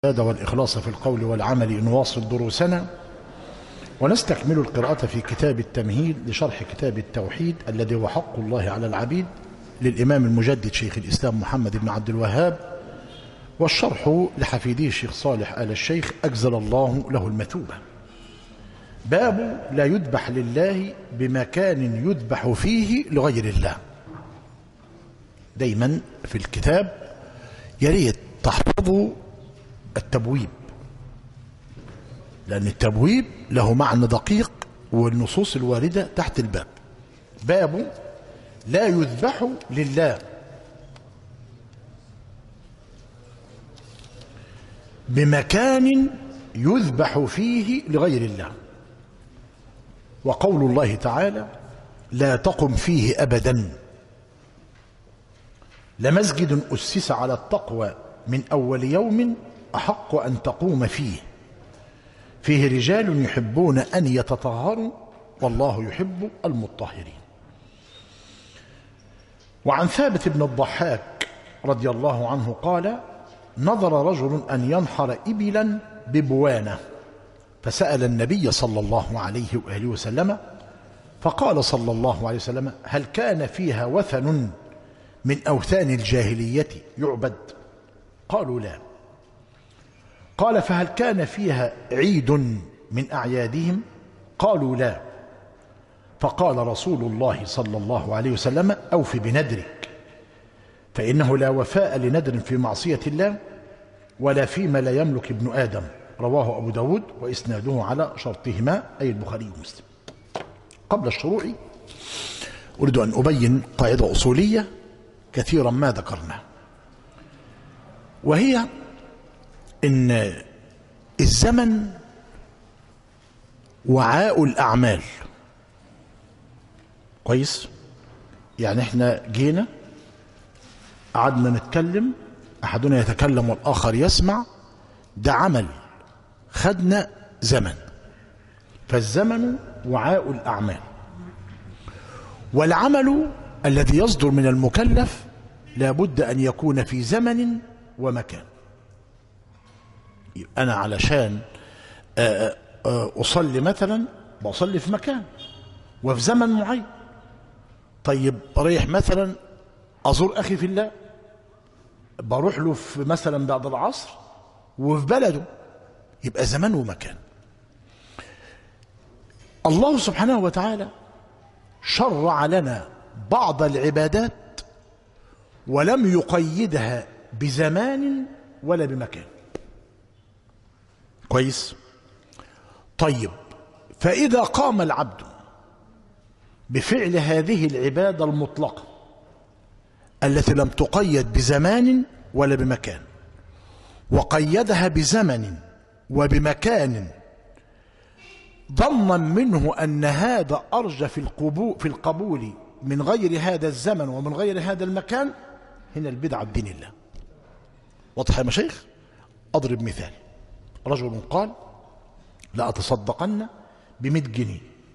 العبادة والإخلاص في القول والعمل نواصل دروسنا ونستكمل القراءة في كتاب التمهيد لشرح كتاب التوحيد الذي هو حق الله على العبيد للإمام المجدد شيخ الإسلام محمد بن عبد الوهاب والشرح لحفيده الشيخ صالح آل الشيخ أجزل الله له المثوبة باب لا يذبح لله بمكان يذبح فيه لغير الله دايما في الكتاب يريد تحفظوا التبويب لأن التبويب له معنى دقيق والنصوص الواردة تحت الباب باب لا يذبح لله بمكان يذبح فيه لغير الله وقول الله تعالى لا تقم فيه أبدا لمسجد أسس على التقوى من أول يوم أحق أن تقوم فيه فيه رجال يحبون أن يتطهروا والله يحب المطهرين وعن ثابت بن الضحاك رضي الله عنه قال نظر رجل أن ينحر إبلا ببوانة فسأل النبي صلى الله عليه وآله وسلم فقال صلى الله عليه وسلم هل كان فيها وثن من أوثان الجاهلية يعبد قالوا لا قال فهل كان فيها عيد من أعيادهم قالوا لا فقال رسول الله صلى الله عليه وسلم أوف بندرك فإنه لا وفاء لندر في معصية الله ولا فيما لا يملك ابن آدم رواه أبو داود وإسناده على شرطهما أي البخاري ومسلم قبل الشروع أريد أن أبين قاعدة أصولية كثيرا ما ذكرنا وهي ان الزمن وعاء الاعمال كويس يعني احنا جينا قعدنا نتكلم احدنا يتكلم والاخر يسمع ده عمل خدنا زمن فالزمن وعاء الاعمال والعمل الذي يصدر من المكلف لابد ان يكون في زمن ومكان أنا علشان أصلي مثلا بصلي في مكان وفي زمن معين طيب رايح مثلا أزور أخي في الله بروح له في مثلا بعد العصر وفي بلده يبقى زمان ومكان الله سبحانه وتعالى شرع لنا بعض العبادات ولم يقيدها بزمان ولا بمكان كويس طيب فإذا قام العبد بفعل هذه العبادة المطلقة التي لم تقيد بزمان ولا بمكان وقيدها بزمن وبمكان ظنا منه أن هذا أرجى في القبول, في القبول من غير هذا الزمن ومن غير هذا المكان هنا البدعة بدين الله واضح يا مشايخ أضرب مثال رجل قال لأتصدقن بمئة جنيه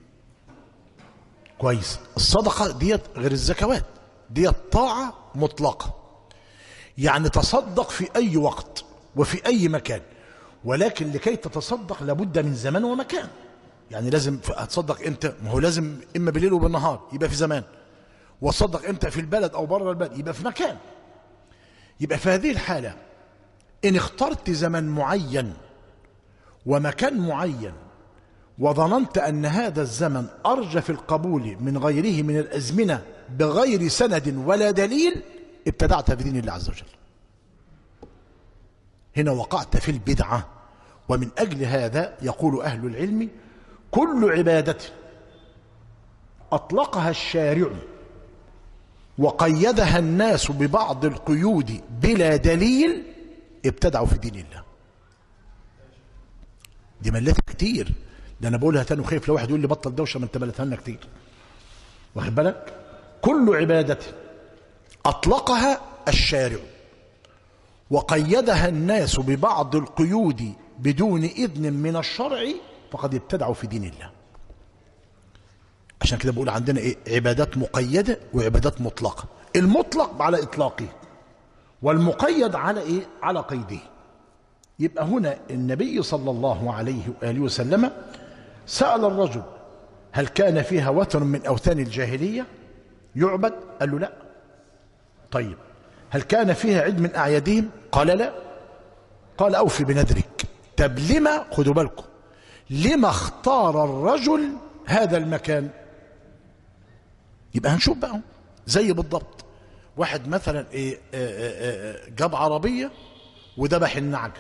كويس الصدقة ديت غير الزكوات ديت طاعة مطلقة يعني تصدق في أي وقت وفي أي مكان ولكن لكي تتصدق لابد من زمان ومكان يعني لازم هتصدق امتى ما هو لازم اما بالليل وبالنهار يبقى في زمان وتصدق امتى في البلد او بره البلد يبقى في مكان يبقى في هذه الحاله ان اخترت زمن معين ومكان معين وظننت أن هذا الزمن أرجى في القبول من غيره من الأزمنة بغير سند ولا دليل ابتدعت في دين الله عز وجل هنا وقعت في البدعة ومن أجل هذا يقول أهل العلم كل عبادة أطلقها الشارع وقيدها الناس ببعض القيود بلا دليل ابتدعوا في دين الله دي ملتها كتير ده انا بقولها تاني وخايف لو واحد يقول لي بطل دوشه ما انت ملتها لنا كتير واخد بالك كل عباده اطلقها الشارع وقيدها الناس ببعض القيود بدون اذن من الشرع فقد ابتدعوا في دين الله عشان كده بقول عندنا ايه عبادات مقيده وعبادات مطلقه المطلق على اطلاقه والمقيد على ايه على قيده يبقى هنا النبي صلى الله عليه وآله وسلم سأل الرجل هل كان فيها وثن من أوثان الجاهلية يعبد قال له لا طيب هل كان فيها عيد من أعيادهم قال لا قال أوفي بنذرك طب لما خدوا بالكم لما اختار الرجل هذا المكان يبقى هنشوف بقى زي بالضبط واحد مثلا ايه آه، آه، آه، جاب عربيه وذبح النعجه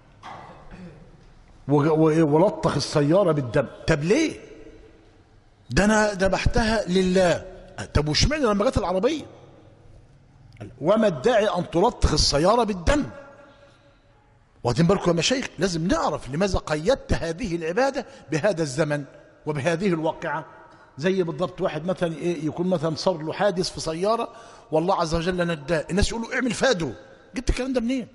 وج- و- ولطخ السياره بالدم طب ليه ده انا ذبحتها لله طب واشمعنى لما جت العربيه وما الداعي ان تلطخ السياره بالدم واخدين بالكم يا مشايخ لازم نعرف لماذا قيدت هذه العباده بهذا الزمن وبهذه الواقعه زي بالضبط واحد مثلا ايه يكون مثلا صار له حادث في سياره والله عز وجل نداه الناس يقولوا اعمل فادو جبت الكلام ده منين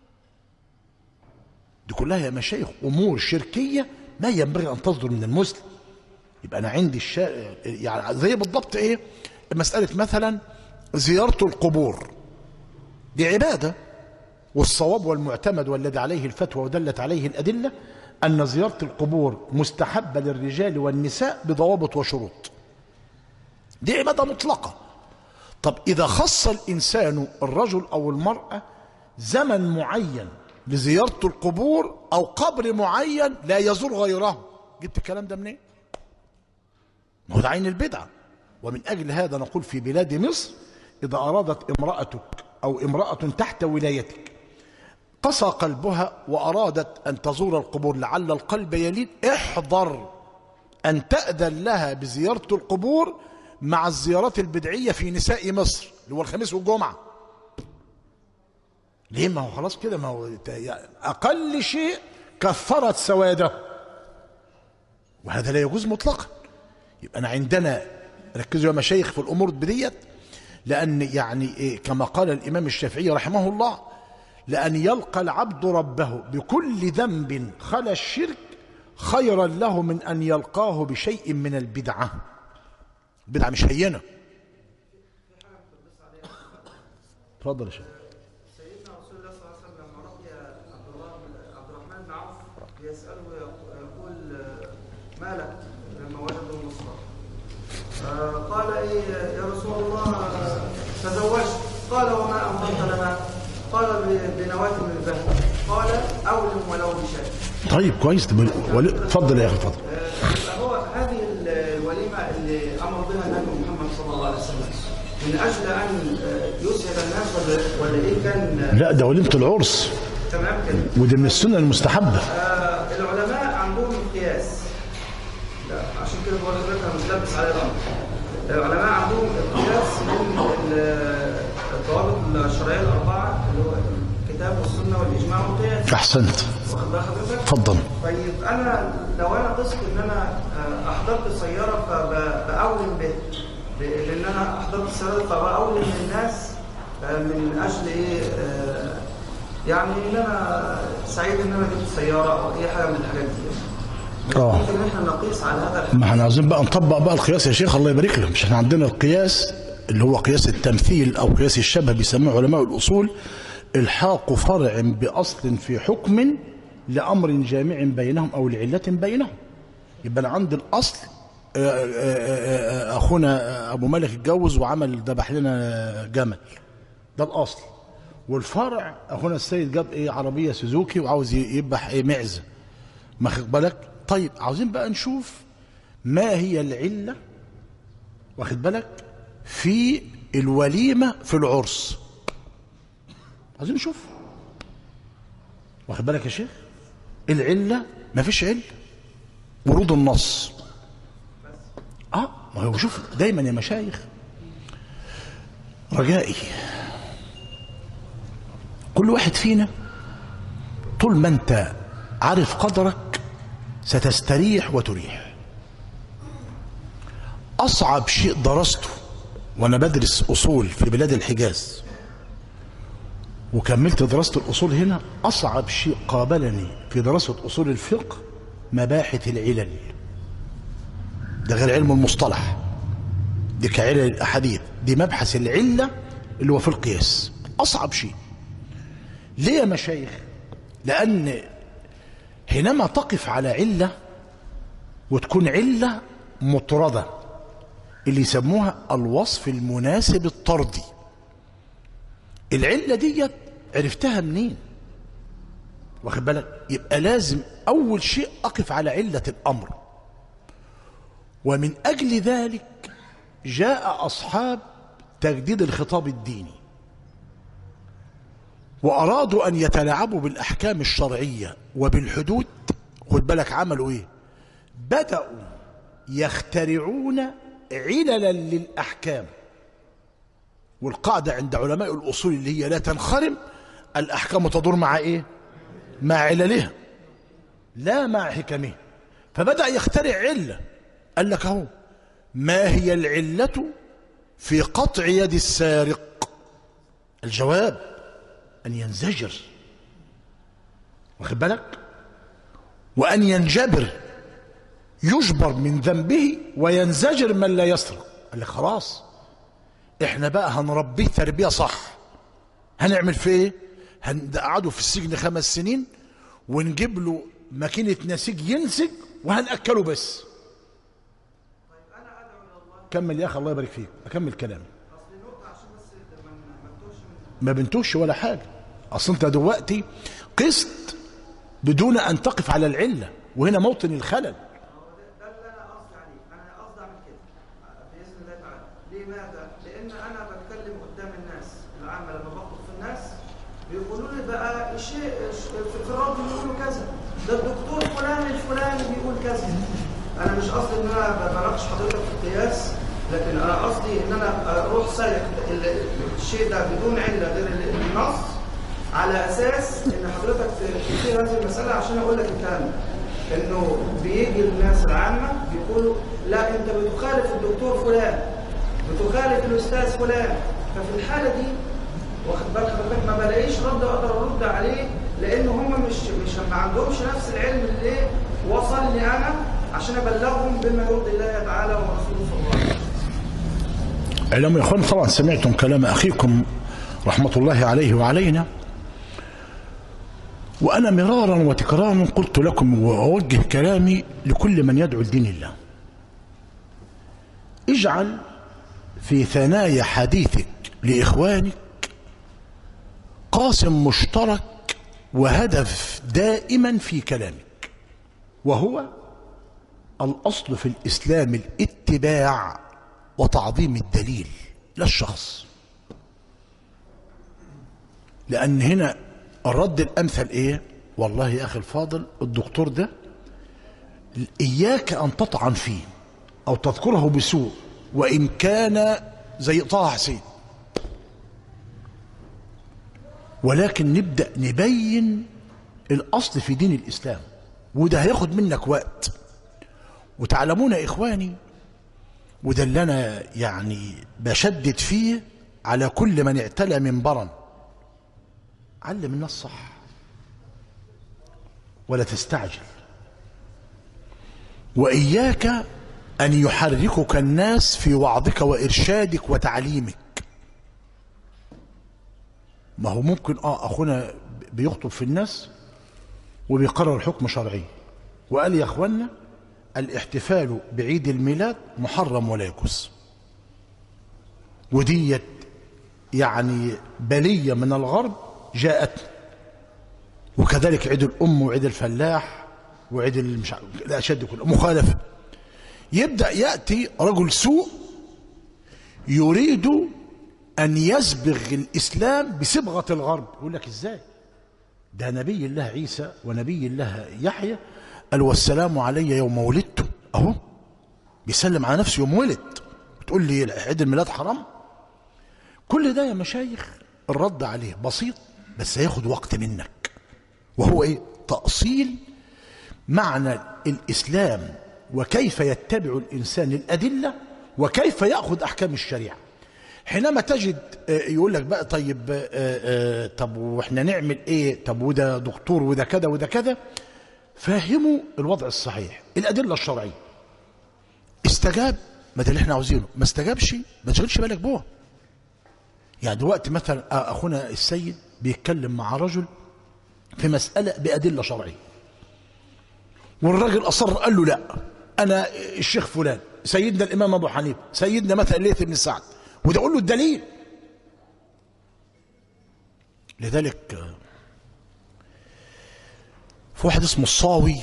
دي كلها يا مشايخ امور شركيه ما ينبغي ان تصدر من المسلم يبقى انا عندي الشا... يعني زي بالضبط ايه مساله مثلا زياره القبور دي عباده والصواب والمعتمد والذي عليه الفتوى ودلت عليه الادله ان زياره القبور مستحبه للرجال والنساء بضوابط وشروط دي عباده مطلقه طب اذا خص الانسان الرجل او المراه زمن معين لزياره القبور او قبر معين لا يزور غيره جبت الكلام ده منين ما هو ده عين البدعه ومن اجل هذا نقول في بلاد مصر اذا ارادت امراتك او امراه تحت ولايتك قسى قلبها وارادت ان تزور القبور لعل القلب يلين احذر ان تاذن لها بزياره القبور مع الزيارات البدعيه في نساء مصر اللي هو الخميس والجمعه ليه ما هو خلاص كده ما هو يعني اقل شيء كثرت سواده وهذا لا يجوز مطلقا يبقى أنا عندنا ركزوا يا مشايخ في الأمور بديت لأن يعني إيه كما قال الإمام الشافعي رحمه الله لأن يلقى العبد ربه بكل ذنب خلا الشرك خيرا له من أن يلقاه بشيء من البدعة البدعة مش هينة تفضل يا شيخ سيدنا رسول الله صلى الله عليه وسلم لما لقي عبد الله بن عبد الرحمن بن عوف يسأله يقول ما لك لما وجدوا النصرة آه، قال ايه يا رسول الله آه، تزوجت قال وما أنفقت لها قال ب- بنواة من الذهب قال أولم ولو بشيء طيب كويس طب ولي- اتفضل يا أخي اتفضل آه، هو هذه الوليمة اللي أمر بها النبي محمد صلى الله عليه وسلم من أجل أن آه، يسعد الناس ولا- ولا إيه كان لا ده وليمة العرس تمام كده ودي من السنة المستحبة آه، العلماء عندهم قياس لا عشان كده بقول لحضرتك انا مش لابس عليه الامر العلماء عندهم القياس من ال- الضوابط الشرعيه الاربعه اللي هو الكتاب والسنه والاجماع والقياس أحسنت واخد بال حضرتك؟ اتفضل طيب انا لو انا قست ان انا آه، احضرت السياره فبأولم به ب- لان انا احضرت السياره فبأولم الناس آه، من اجل ايه آه، يعني ان انا سعيد ان انا جبت سياره او اي حاجه من الحاجات دي اه ممكن ان احنا نقيس على هذا الحديث ما احنا عاوزين بقى نطبق بقى القياس يا شيخ الله يبارك لك مش احنا عندنا القياس اللي هو قياس التمثيل او قياس الشبه بيسموه علماء الاصول الحاق فرع باصل في حكم لامر جامع بينهم او لعله بينهم يبقى انا عند الاصل آه، آه، آه، آه، اخونا ابو مالك اتجوز وعمل ذبح لنا جمل ده الاصل والفرع اخونا السيد جاب ايه عربيه سوزوكي وعاوز يذبح ايه معزه ما خد بالك طيب عاوزين بقى نشوف ما هي العلة واخد بالك في الوليمة في العرس عاوزين نشوف واخد بالك يا شيخ العلة ما فيش علة ورود النص اه ما هو شوف دايما يا مشايخ رجائي كل واحد فينا طول ما انت عارف قدرك ستستريح وتريح أصعب شيء درسته وأنا بدرس أصول في بلاد الحجاز وكملت دراسة الأصول هنا أصعب شيء قابلني في دراسة أصول الفقه مباحث العلل ده غير علم المصطلح دي كعلل الأحاديث دي مبحث العلة اللي هو في القياس أصعب شيء ليه يا مشايخ لأن حينما تقف على علة وتكون علة مطردة اللي يسموها الوصف المناسب الطردي العلة ديت عرفتها منين واخد بالك يبقى لازم أول شيء أقف على علة الأمر ومن أجل ذلك جاء أصحاب تجديد الخطاب الديني وأرادوا أن يتلاعبوا بالأحكام الشرعية وبالحدود خد بالك عملوا إيه بدأوا يخترعون عللا للأحكام والقاعدة عند علماء الأصول اللي هي لا تنخرم الأحكام تدور مع إيه مع عللها لا مع حكمها فبدأ يخترع علة قال لك اهو ما هي العلة في قطع يد السارق الجواب أن ينزجر واخد بالك وأن ينجبر يجبر من ذنبه وينزجر من لا يسرق قال لك خلاص احنا بقى هنربيه تربية صح هنعمل فيه ايه هنقعده في السجن خمس سنين ونجيب له ماكينة نسيج ينسج وهنأكله بس كمل يا اخي الله يبارك فيك اكمل كلامي اصل نقطه عشان بس ما ما نتوهش من ما بنتوش ولا حاجه اصل انت دلوقتي قست بدون ان تقف على العله وهنا موطن الخلل ده اللي انا قصدي عليه انا قصدي اعمل كده باذن الله تعالى لماذا لان انا بتكلم قدام الناس العامه لما بخطب في الناس بيقولوا لي بقى شيء في الرد بيقولوا كذا ده الدكتور فلان الفلاني بيقول كذا انا مش قصدي ان انا بناقش حضرتك في القياس لكن انا قصدي ان انا اروح سالك ال- الشيء ده بدون عله غير ال- النص على اساس ان حضرتك تثير هذه المساله عشان اقول لك الكلام ده. انه بيجي الناس العامه بيقولوا لا انت بتخالف الدكتور فلان بتخالف الاستاذ فلان ففي الحاله دي واخد بالك حضرتك ما بلاقيش رد اقدر ارد عليه لان هم مش مش ما عندهمش نفس العلم اللي وصلني انا عشان ابلغهم بما يرضي الله تعالى ورسوله صلى الله عليه وسلم علم يا اخوان طبعا سمعتم كلام اخيكم رحمه الله عليه وعلينا وانا مرارا وتكرارا قلت لكم واوجه كلامي لكل من يدعو لدين الله اجعل في ثنايا حديثك لاخوانك قاسم مشترك وهدف دائما في كلامك وهو الأصل في الإسلام الاتباع وتعظيم الدليل لا الشخص لأن هنا الرد الأمثل إيه والله يا أخي الفاضل الدكتور ده إياك أن تطعن فيه أو تذكره بسوء وإن كان زي طه حسين ولكن نبدأ نبين الأصل في دين الإسلام وده هياخد منك وقت وتعلمون يا إخواني وده اللي أنا يعني بشدد فيه على كل من اعتلى منبرا علم الناس صح ولا تستعجل وإياك أن يحركك الناس في وعظك وإرشادك وتعليمك ما هو ممكن اه اخونا بيخطب في الناس وبيقرر حكم شرعي وقال يا اخوانا الاحتفال بعيد الميلاد محرم ولا يجوز وديت يعني بلية من الغرب جاءت وكذلك عيد الأم وعيد الفلاح وعيد المش... الأشياء دي كلها مخالفة يبدأ يأتي رجل سوء يريد أن يسبغ الإسلام بصبغة الغرب يقول لك إزاي ده نبي الله عيسى ونبي الله يحيى قال والسلام علي يوم ولدت أهو بيسلم على نفسه يوم ولد بتقول لي عيد الميلاد حرام كل ده يا مشايخ الرد عليه بسيط بس هياخد وقت منك وهو ايه تأصيل معنى الإسلام وكيف يتبع الإنسان الأدلة وكيف يأخذ أحكام الشريعة حينما تجد آه، يقول لك بقى طيب آه، آه، طب واحنا نعمل ايه طب وده دكتور وده كذا وده كذا فهموا الوضع الصحيح الأدلة الشرعية استجاب ما ده اللي احنا عاوزينه ما استجابش ما تشغلش بالك بوه يعني دلوقتي مثلا آه، اخونا السيد بيتكلم مع رجل في مسألة بأدلة شرعية والراجل أصر قال له لا أنا الشيخ فلان سيدنا الإمام أبو حنيفة سيدنا مثلا ليث بن سعد وده أقول له الدليل لذلك في واحد اسمه الصاوي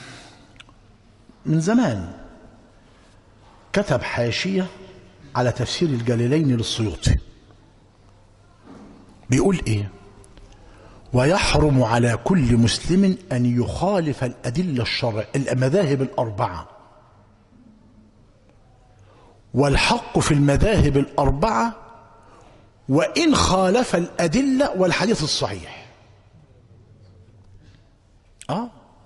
من زمان كتب حاشية على تفسير الجليلين للسيوطي بيقول ايه ويحرم على كل مسلم أن يخالف الأدلة الشرع المذاهب الأربعة والحق في المذاهب الأربعة وإن خالف الأدلة والحديث الصحيح آه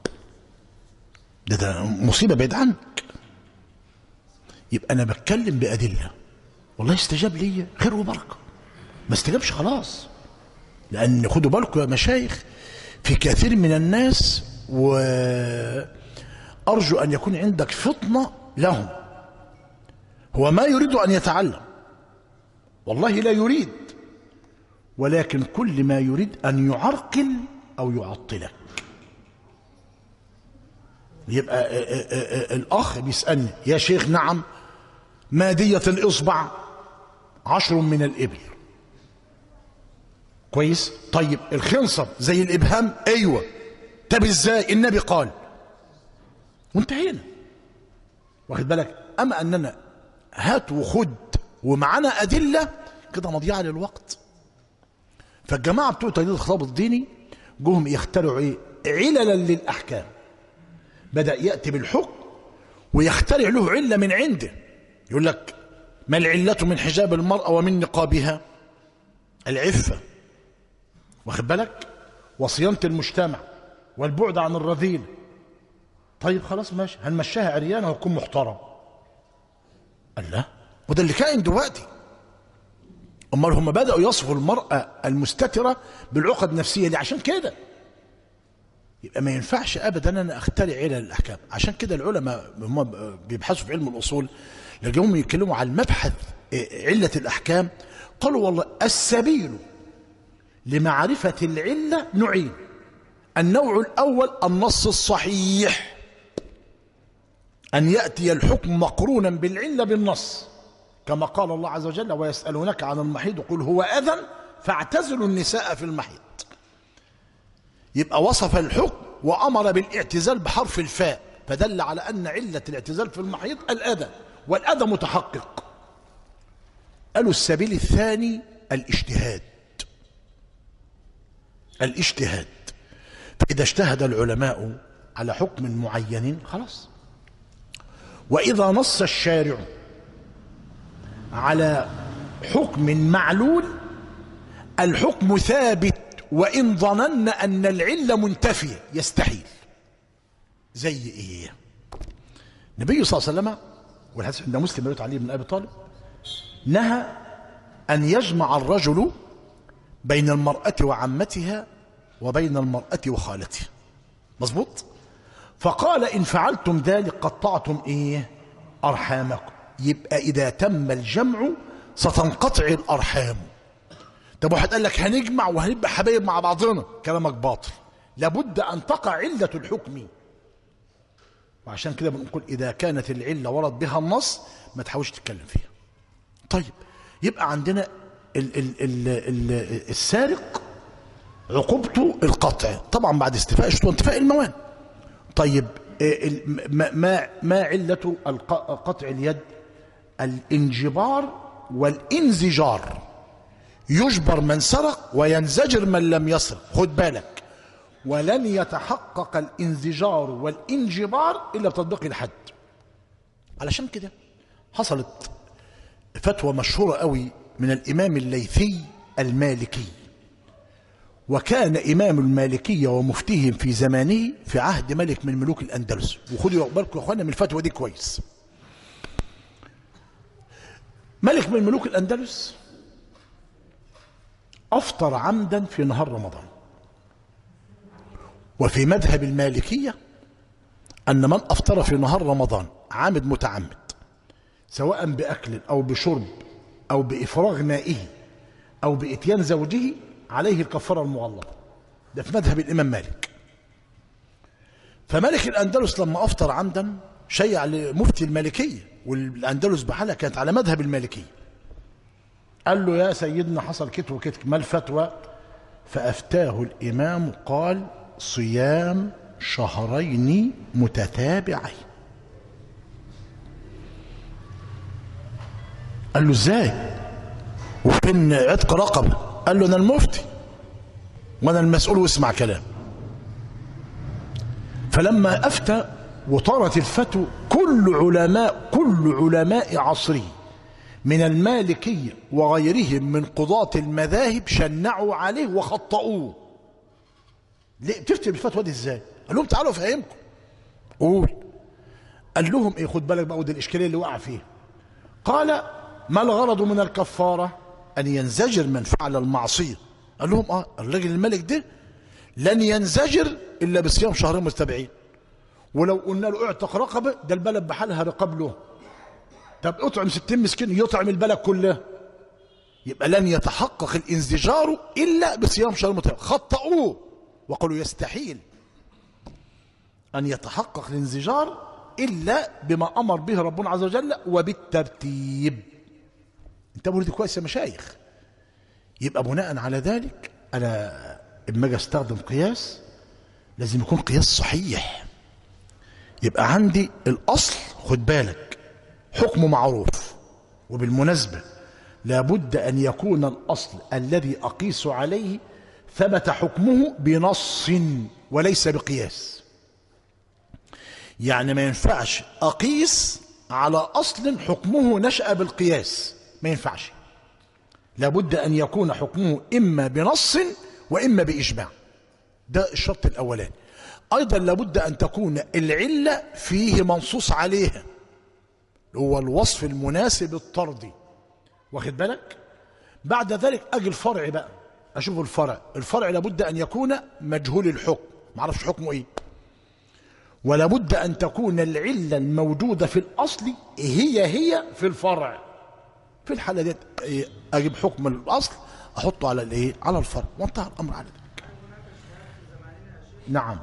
ده ده مصيبة بعيد عنك يبقى أنا بتكلم بأدلة والله استجاب لي خير وبركة ما استجابش خلاص لأن خدوا بالكم يا مشايخ في كثير من الناس وأرجو أن يكون عندك فطنة لهم هو ما يريد أن يتعلم والله لا يريد ولكن كل ما يريد أن يعرقل أو يعطلك يبقى آه، آه، آه، الأخ بيسألني يا شيخ نعم مادية الإصبع عشر من الإبل كويس طيب الخنصر زي الإبهام أيوة طب إزاي النبي قال وانتهينا واخد بالك أما أننا هات وخد ومعانا أدلة كده مضيعة للوقت فالجماعة بتوع تجديد الخطاب الديني جهم يخترعوا ايه عللا للأحكام بدأ يأتي بالحكم ويخترع له علة من عنده يقول لك ما العلة من حجاب المرأة ومن نقابها العفة واخد بالك وصيانة المجتمع والبعد عن الرذيل طيب خلاص ماشي هنمشيها عريانة ويكون محترم قال لا وده اللي كائن دلوقتي امال هم بداوا يصفوا المراه المستتره بالعقد النفسيه دي عشان كده يبقى ما ينفعش ابدا انا اخترع علل الاحكام عشان كده العلماء هم بيبحثوا في علم الاصول لقوهم يتكلموا على المبحث إيه، عله الاحكام قالوا والله السبيل لمعرفه العله نوعين النوع الاول النص الصحيح أن يأتي الحكم مقرونا بالعلة بالنص كما قال الله عز وجل ويسألونك عن المحيض قل هو أذى فاعتزلوا النساء في المحيض يبقى وصف الحكم وأمر بالاعتزال بحرف الفاء فدل على أن علة الاعتزال في المحيض الأذى والأذى متحقق قالوا السبيل الثاني الاجتهاد الاجتهاد فإذا اجتهد العلماء على حكم معين خلاص وإذا نص الشارع على حكم معلول الحكم ثابت وإن ظننا أن العلة منتفية يستحيل زي إيه النبي صلى الله عليه وسلم والحديث عند مسلم رواية علي بن أبي طالب نهى أن يجمع الرجل بين المرأة وعمتها وبين المرأة وخالتها مظبوط فقال إن فعلتم ذلك قطعتم إيه أرحامكم يبقى إذا تم الجمع ستنقطع الأرحام طب واحد قال لك هنجمع وهنبقى حبايب مع بعضنا كلامك باطل لابد أن تقع علة الحكم وعشان كده بنقول إذا كانت العلة ورد بها النص ما تحاولش تتكلم فيها طيب يبقى عندنا ال ال ال ال السارق عقوبته القطع طبعا بعد استيفاء الشروط وانتفاء الموانع طيب إيه ال- ما ما ما علة الق- قطع اليد الانجبار والانزجار يجبر من سرق وينزجر من لم يسرق خد بالك ولن يتحقق الانزجار والانجبار الا بتطبيق الحد علشان كده حصلت فتوى مشهورة قوي من الإمام الليثي المالكي وكان إمام المالكية ومفتيهم في زمانه في عهد ملك من ملوك الأندلس وخدوا بالكم يا أخوانا من الفتوى دي كويس ملك من ملوك الأندلس أفطر عمدا في نهار رمضان وفي مذهب المالكية أن من أفطر في نهار رمضان عامد متعمد سواء بأكل أو بشرب أو بإفراغ مائه أو بإتيان زوجه عليه الكفارة المغلظة ده في مذهب الإمام مالك فملك الأندلس لما أفطر عمدا شيع لمفتي المالكية والأندلس بحالها كانت على مذهب المالكية قال له يا سيدنا حصل كت وكت ما الفتوى فأفتاه الإمام قال صيام شهرين متتابعين قال له ازاي وفين عتق رقبه قال له انا المفتي وانا المسؤول واسمع كلام فلما افتى وطارت الفتوى كل علماء كل علماء عصره من المالكية وغيرهم من قضاة المذاهب شنعوا عليه وخطأوه ليه بتفتي بالفتوى دي ازاي قال لهم تعالوا افهمكم قول قال لهم ايه خد بالك بقى ودي الاشكاليه اللي وقع فيها قال ما الغرض من الكفاره ان ينزجر من فعل المعصيه قال لهم اه الراجل الملك ده لن ينزجر الا بصيام شهرين متتابعين ولو قلنا له اعتق رقبه ده البلد بحالها رقاب له طب اطعم 60 مسكين يطعم البلد كلها يبقى لن يتحقق الانزجار الا بصيام شهر متتابع خطأوه وقالوا يستحيل ان يتحقق الانزجار الا بما امر به ربنا عز وجل وبالترتيب انتبهوا دي كويس يا مشايخ يبقى بناء على ذلك انا اما اجي استخدم قياس لازم يكون قياس صحيح يبقى عندي الاصل خد بالك حكمه معروف وبالمناسبه لابد ان يكون الاصل الذي اقيس عليه ثبت حكمه بنص وليس بقياس يعني ما ينفعش اقيس على اصل حكمه نشا بالقياس ما ينفعش لابد ان يكون حكمه اما بنص واما باجماع ده الشرط الاولاني ايضا لابد ان تكون العله فيه منصوص عليها هو الوصف المناسب الطردي واخد بالك بعد ذلك اجي الفرع بقى اشوف الفرع الفرع لابد ان يكون مجهول الحكم ما اعرفش حكمه ايه ولا بد ان تكون العله الموجوده في الاصل هي هي في الفرع في الحاله دي اجيب حكم الاصل احطه على الايه على الفرع وانتهى الامر على ذلك نعم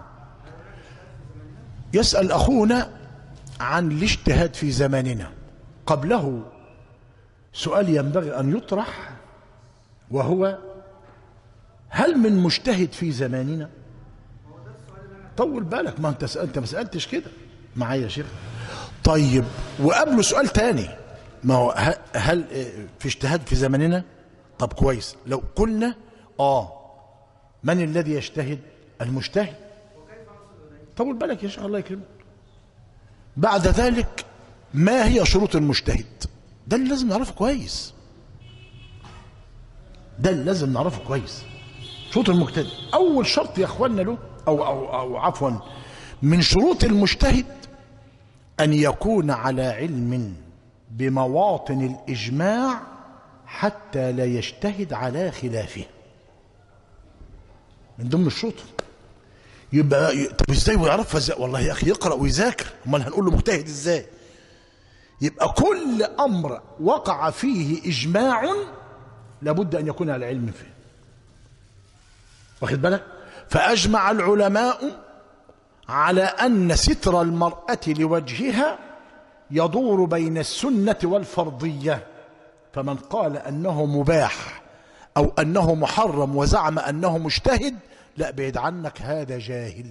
يسال اخونا عن الاجتهاد في زماننا قبله سؤال ينبغي ان يطرح وهو هل من مجتهد في زماننا طول بالك ما انت انت ما سالتش كده معايا يا شيخ طيب وقبله سؤال تاني ما هو هل في اجتهاد في زماننا طب كويس لو قلنا اه من الذي يجتهد المجتهد طول بالك يا شيخ الله يكرمك بعد ذلك ما هي شروط المجتهد ده اللي لازم نعرفه كويس ده اللي لازم نعرفه كويس شروط المجتهد اول شرط يا اخواننا له أو, أو, أو عفوا من شروط المجتهد أن يكون على علم بمواطن الإجماع حتى لا يجتهد على خلافه من ضمن الشروط يبقى طب ازاي ويعرفها ازاي والله يا اخي يقرا ويذاكر امال هنقول له مجتهد ازاي يبقى كل امر وقع فيه اجماع لابد ان يكون على علم فيه واخد بالك فأجمع العلماء على أن ستر المرأة لوجهها يدور بين السنة والفرضية فمن قال أنه مباح أو أنه محرم وزعم أنه مجتهد لا بعد عنك هذا جاهل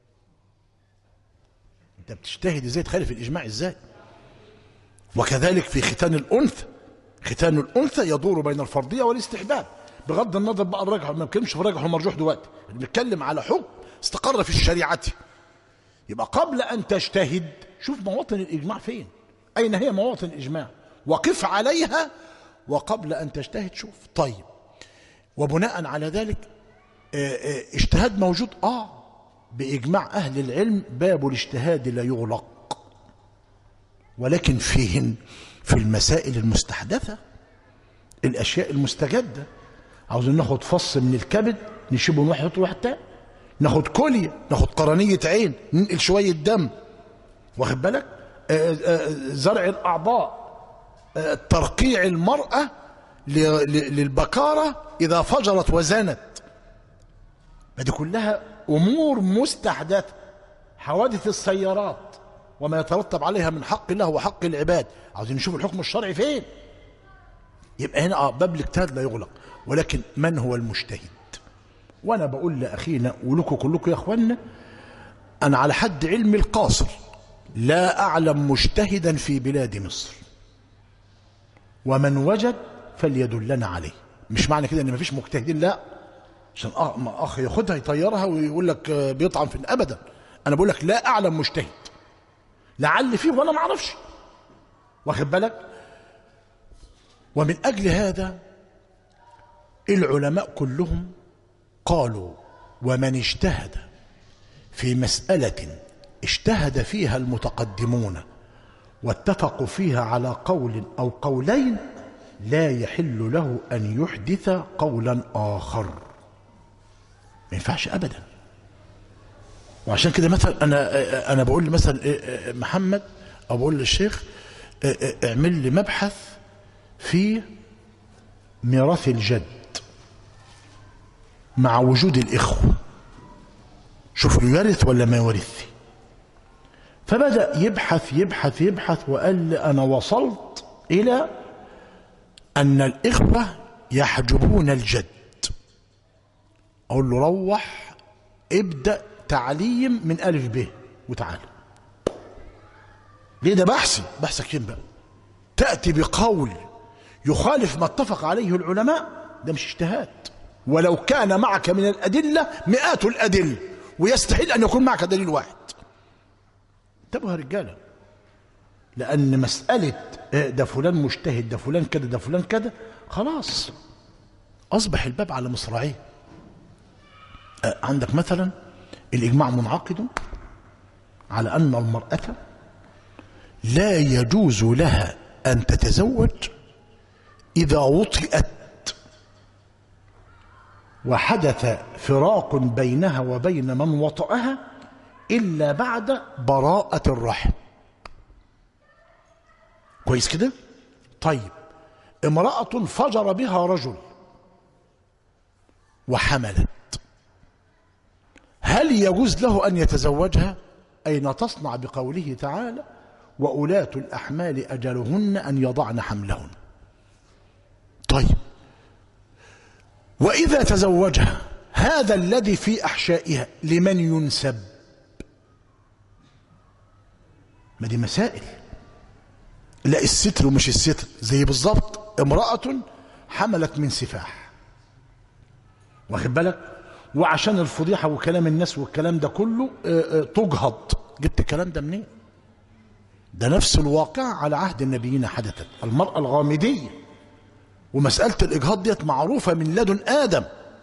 أنت بتجتهد إزاي تخالف الإجماع إزاي وكذلك في ختان الأنثى ختان الأنثى يدور بين الفرضية والاستحباب بغض النظر بقى الراجح ما بنتكلمش في الراجح والمرجوح دلوقتي بنتكلم على حكم استقر في الشريعه يبقى قبل ان تجتهد شوف مواطن الاجماع فين اين هي مواطن الاجماع وقف عليها وقبل ان تجتهد شوف طيب وبناء على ذلك اجتهاد موجود اه باجماع اهل العلم باب الاجتهاد لا يغلق ولكن فين في المسائل المستحدثه الاشياء المستجده عاوزين ناخد فص من الكبد نشيبه من واحد واحد تاني ناخد كلية ناخد قرنية عين ننقل شوية دم واخد بالك آآ آآ زرع الأعضاء ترقيع المرأة للبكارة إذا فجرت وزنت ما دي كلها أمور مستحدثة حوادث السيارات وما يترتب عليها من حق الله وحق العباد عاوزين نشوف الحكم الشرعي فين يبقى هنا اه باب الاجتهاد لا يغلق ولكن من هو المجتهد وانا بقول لاخينا ولكم كلكم يا اخوانا انا على حد علمي القاصر لا اعلم مجتهدا في بلاد مصر ومن وجد فليدلنا عليه مش معنى كده ان مفيش مجتهدين لا عشان أخ, ما اخ ياخدها يطيرها ويقول لك آه، بيطعن في ابدا انا بقول لك لا اعلم مجتهد لعل فيه وانا ما اعرفش واخد بالك ومن اجل هذا العلماء كلهم قالوا ومن اجتهد في مساله اجتهد فيها المتقدمون واتفقوا فيها على قول او قولين لا يحل له ان يحدث قولا اخر ما ينفعش ابدا وعشان كده مثلا انا انا بقول مثلا محمد او بقول للشيخ اعمل لي مبحث في ميراث الجد مع وجود الاخوه شوف يورث ولا ما يورث فبدا يبحث يبحث يبحث وقال لي انا وصلت الى ان الاخوه يحجبون الجد اقول له روح ابدا تعليم من ألف ب وتعالى ليه ده بحثي بحثك فين بقى تأتي بقول يخالف ما اتفق عليه العلماء ده مش اجتهاد ولو كان معك من الأدلة مئات الأدلة ويستحيل أن يكون معك دليل واحد انتبهوا يا رجالة لأن مسألة ده فلان مجتهد ده فلان كده ده فلان كده خلاص أصبح الباب على مصراعيه عندك مثلا الإجماع منعقد على أن المرأة لا يجوز لها أن تتزوج إذا وطئت وحدث فراق بينها وبين من وطئها إلا بعد براءة الرحم كويس كده طيب امرأة فجر بها رجل وحملت هل يجوز له أن يتزوجها أين تصنع بقوله تعالى وأولاة الأحمال أجلهن أن يضعن حملهن طيب وإذا تزوجها هذا الذي في أحشائها لمن ينسب ما دي مسائل لا الستر ومش الستر زي بالظبط امرأة حملت من سفاح واخد بالك وعشان الفضيحة وكلام الناس والكلام ده كله اه اه تجهض جبت الكلام ده منين ده نفس الواقع على عهد النبيين حدثت المرأة الغامدية ومسألة الإجهاض ديت معروفة من لدن آدم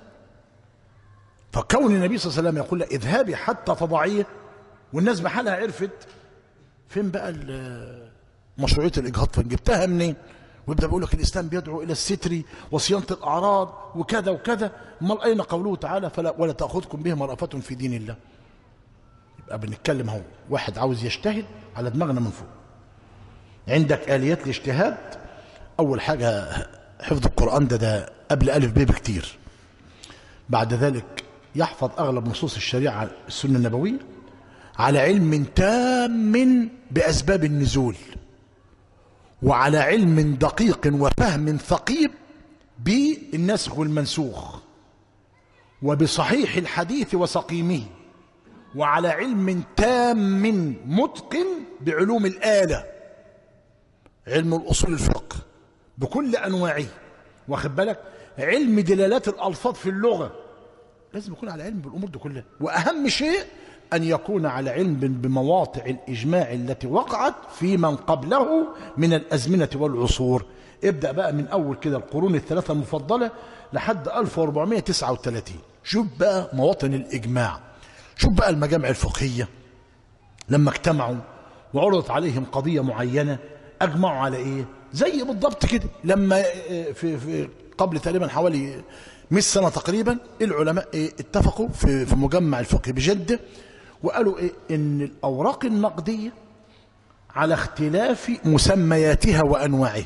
فكون النبي صلى الله عليه وسلم يقول لها اذهبي حتى تضعيه والناس بحالها عرفت فين بقى مشروعية الإجهاض فين جبتها منين ويبدأ بيقول لك الإسلام بيدعو إلى الستر وصيانة الأعراض وكذا وكذا امال أين قوله تعالى فلا ولا تأخذكم بهم رأفة في دين الله يبقى بنتكلم اهو واحد عاوز يجتهد على دماغنا من فوق عندك آليات الاجتهاد أول حاجة حفظ القرآن ده ده قبل ألف ب بكتير بعد ذلك يحفظ أغلب نصوص الشريعة السنة النبوية على علم تام بأسباب النزول وعلى علم دقيق وفهم ثقيب بالنسخ والمنسوخ وبصحيح الحديث وسقيمه وعلى علم تام متقن بعلوم الآلة علم الأصول الفقه بكل أنواعه واخد بالك علم دلالات الألفاظ في اللغة لازم يكون على علم بالأمور دي كلها وأهم شيء أن يكون على علم بمواطع الإجماع التي وقعت في من قبله من الأزمنة والعصور ابدأ بقى من أول كده القرون الثلاثة المفضلة لحد 1439 شوف بقى مواطن الإجماع شوف بقى المجامع الفقهية لما اجتمعوا وعرضت عليهم قضية معينة أجمعوا على إيه زي بالضبط كده لما في, في قبل تقريبا حوالي 100 سنة تقريبا العلماء اتفقوا في, في مجمع الفقه بجدة وقالوا إيه ان الاوراق النقديه على اختلاف مسمياتها وانواعها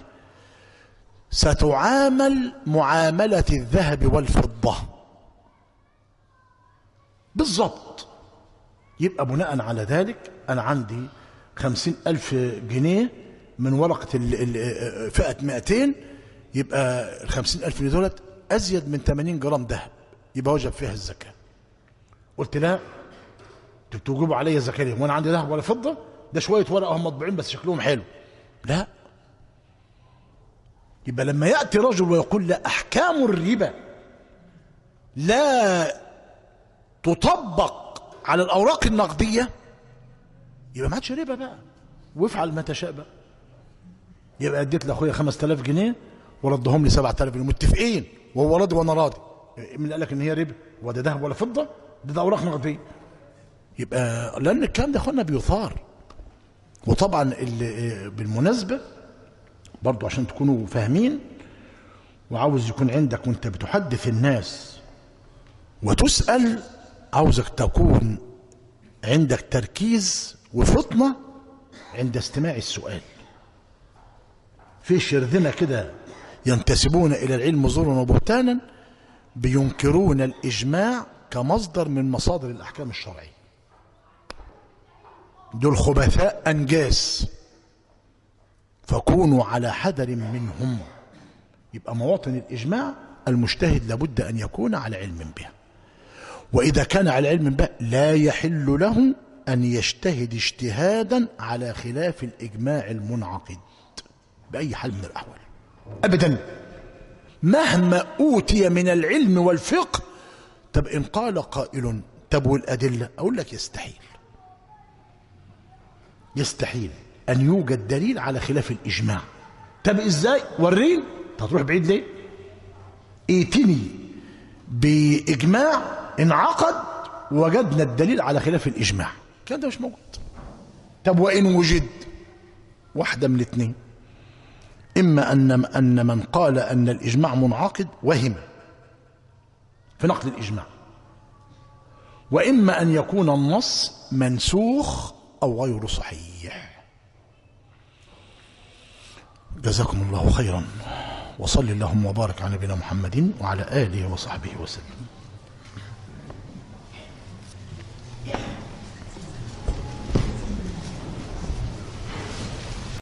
ستعامل معامله الذهب والفضه بالظبط يبقى بناء على ذلك أنا عندي خمسين ألف جنيه من ورقة ال- ال- فئة 200 يبقى الخمسين ألف جنيه دولت أزيد من 80 جرام ذهب يبقى وجب فيها الزكاة قلت لا انتوا بتوجبوا عليا زكاة ليه؟ وانا عندي ذهب ولا فضة ده شوية ورقة هم مطبوعين بس شكلهم حلو لا يبقى لما يأتي رجل ويقول لا أحكام الربا لا تطبق على الأوراق النقدية يبقى ما عادش ربا بقى وافعل ما تشاء بقى يبقى اديت لاخويا 5000 جنيه وردهم لي 7000 جنيه متفقين وهو راضي وانا راضي مين اللي قال لك ان هي ربا هو ده ذهب ولا فضه ده, ده اوراق نقديه يبقى لان الكلام ده يا اخوانا بيثار وطبعا اللي بالمناسبه برضو عشان تكونوا فاهمين وعاوز يكون عندك وانت بتحدث الناس وتسأل عاوزك تكون عندك تركيز وفطنة عند استماع السؤال في شرذمة كده ينتسبون إلى العلم زورا وبهتانا بينكرون الإجماع كمصدر من مصادر الأحكام الشرعية دول خبثاء أنجاس فكونوا على حذر منهم يبقى مواطن الإجماع المجتهد لابد أن يكون على علم بها وإذا كان على علم بها لا يحل له أن يجتهد اجتهادا على خلاف الإجماع المنعقد بأي حال من الأحوال أبدا مهما أوتي من العلم والفقه طب إن قال قائل طب والأدلة أقول لك يستحيل يستحيل أن يوجد دليل على خلاف الإجماع طب إزاي ورين هتروح بعيد ليه ائتني بإجماع انعقد وجدنا الدليل على خلاف الإجماع كان ده مش موجود طب وإن وجد واحدة من الاثنين إما أن أن من قال أن الإجماع منعقد وهم في نقد الإجماع وإما أن يكون النص منسوخ أو غير صحيح جزاكم الله خيرا وصل اللهم وبارك على نبينا محمد وعلى آله وصحبه وسلم